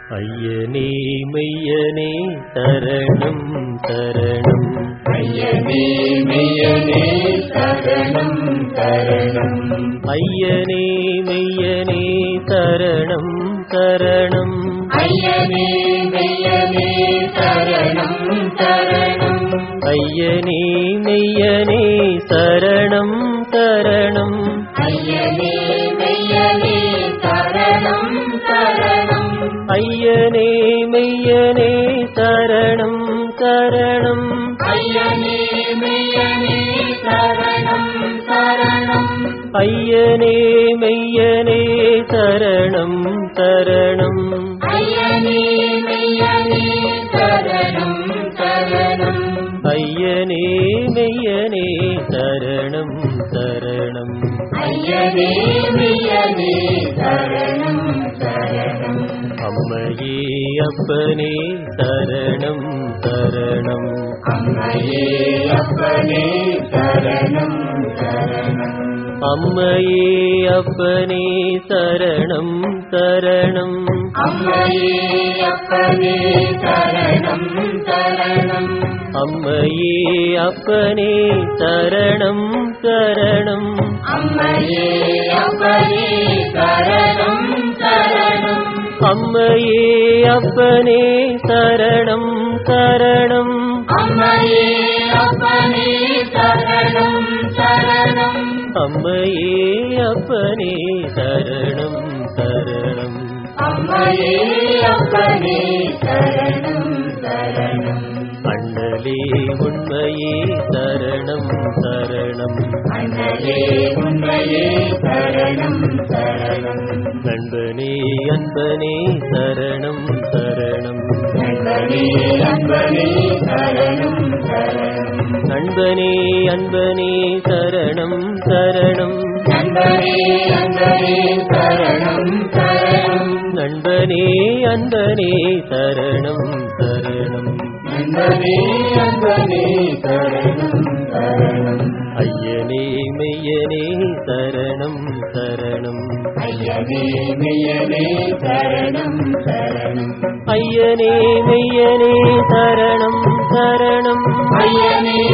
ஐயனே மெய்யனே சரணம் சரணம் ஐயனே மெய்யனே சரணம் சரணம் ஐயனே மெய்யனே சரணம் சரணம் ஐயனே மெய்யனே சரணம் சரணம் ஐயனே மெய்யனே சரணம் சரணம் ஐயனே மெய்யனே சரணம் சரணம் ஐயனே மெய்யனே சரணம் சரணம் ஐயனே மெய்யனே சரணம் சரணம் ஐயனே மெய்யனே சரணம் சரணம் ஐயனே மெய்யனே சரணம் சரணம் ஐயனே மெய்யனே சரணம் சரணம் ஐயனே மெய்யனே சரணம் சரணம் அம்மையே அப்பனே சரணம் சரணம் அம்மையே அப்பனே சரணம் சரணம் அம்மையே அப்பனே சரணம் சரணம் அம்மையே அப்பனே சரணம் சரணம் அம்மையே அப்பனே சரணம் சரணம் அம்மையே அப்பனே சரணம் சரணம் அம்மையே அப்பனே சரணம் சரணம் அம்மையே அப்பனே சரணம் சரணம் அம்மையே அப்பனே சரணம் சரணம் அம்மையே அப்பனே சரணம் சரணம் அண்ணலே உண்மையே சரணம் சரணம் அண்ணலே உண்மையே சரணம் சரணம் நண்பனே அன்பனே சரணம் சரணம் நண்பனே அன்பனே சரணம் சரணம் நண்பனே அன்பனே சரணம் சரணம் நண்பனே அன்பனே சரணம் சரணம் நண்பனே அன்பனே சரணம் சரணம் நண்பனே அன்பனே சரணம் சரணம் ஐயனே மெய்யனே சரணம் சரணம் ஐயனே மெய்யனே சரணம் சரணம் ஐயனே மெய்யனே சரணம் சரணம் ஐயனே